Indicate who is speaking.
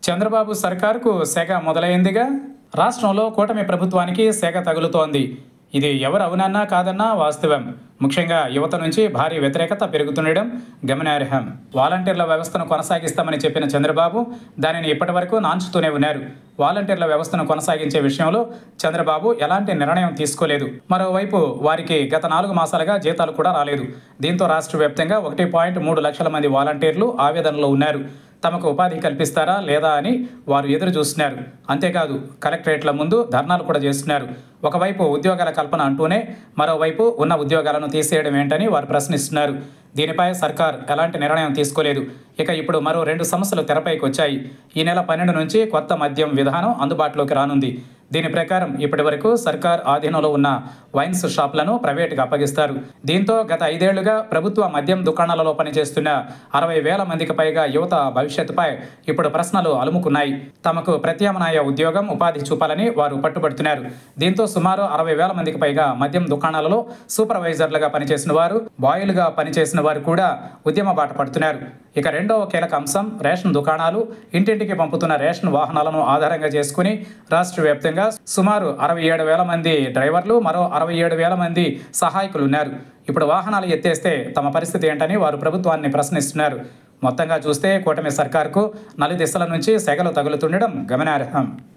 Speaker 1: చంద్రబాబు సర్కారుకు సెగ మొదలైందిగా రాష్ట్రంలో కూటమి ప్రభుత్వానికి సెగ తగులుతోంది ఇది ఎవరు అవునన్నా కాదన్నా వాస్తవం ముఖ్యంగా యువత నుంచి భారీ వ్యతిరేకత పెరుగుతుండడం గమనార్హం వాలంటీర్ల వ్యవస్థను కొనసాగిస్తామని చెప్పిన చంద్రబాబు దానిని ఇప్పటివరకు నాంచుతూనే ఉన్నారు వాలంటీర్ల వ్యవస్థను కొనసాగించే విషయంలో చంద్రబాబు ఎలాంటి నిర్ణయం తీసుకోలేదు మరోవైపు వారికి గత నాలుగు మాసాలుగా జీతాలు కూడా రాలేదు దీంతో రాష్ట్ర వ్యాప్తంగా ఒకటి పాయింట్ మూడు లక్షల మంది వాలంటీర్లు ఆవేదనలో ఉన్నారు తమకు ఉపాధి కల్పిస్తారా లేదా అని వారు ఎదురు చూస్తున్నారు అంతేకాదు కలెక్టరేట్ల ముందు ధర్నాలు కూడా చేస్తున్నారు ఒకవైపు ఉద్యోగాల కల్పన అంటూనే మరోవైపు ఉన్న ఉద్యోగాలను తీసేయడం ఏంటని వారు ప్రశ్నిస్తున్నారు దీనిపై సర్కార్ ఎలాంటి నిర్ణయం తీసుకోలేదు ఇక ఇప్పుడు మరో రెండు సమస్యలు తెరపైకి వచ్చాయి ఈ నెల పన్నెండు నుంచి కొత్త మద్యం విధానం అందుబాటులోకి రానుంది దీని ప్రకారం ఇప్పటి వరకు సర్కార్ ఆధీనంలో ఉన్న వైన్స్ షాపులను ప్రైవేటుగా అప్పగిస్తారు దీంతో గత ఐదేళ్లుగా ప్రభుత్వ మద్యం దుకాణాలలో పనిచేస్తున్న అరవై వేల మందికి పైగా యువత భవిష్యత్తుపై ఇప్పుడు ప్రశ్నలు అలుముకున్నాయి తమకు ప్రత్యామ్నాయ ఉద్యోగం ఉపాధి చూపాలని వారు పట్టుబడుతున్నారు దీంతో సుమారు అరవై వేల మందికి పైగా మద్యం దుకాణాలలో సూపర్వైజర్లుగా పనిచేసిన వారు బాయిలుగా పనిచేసిన వారు కూడా ఉద్యమ బాట పడుతున్నారు ఇక రెండవ కీలక అంశం రేషన్ దుకాణాలు ఇంటింటికి పంపుతున్న రేషన్ వాహనాలను ఆధారంగా చేసుకుని రాష్ట్ర వ్యాప్తంగా సుమారు అరవై ఏడు వేల మంది డ్రైవర్లు మరో అరవై ఏడు వేల మంది సహాయకులు ఉన్నారు ఇప్పుడు వాహనాలు ఎత్తేస్తే తమ పరిస్థితి ఏంటని వారు ప్రభుత్వాన్ని ప్రశ్నిస్తున్నారు మొత్తంగా చూస్తే కూటమి సర్కార్కు నలుదిశల నుంచి సెగలు తగులుతుండడం గమనార్హం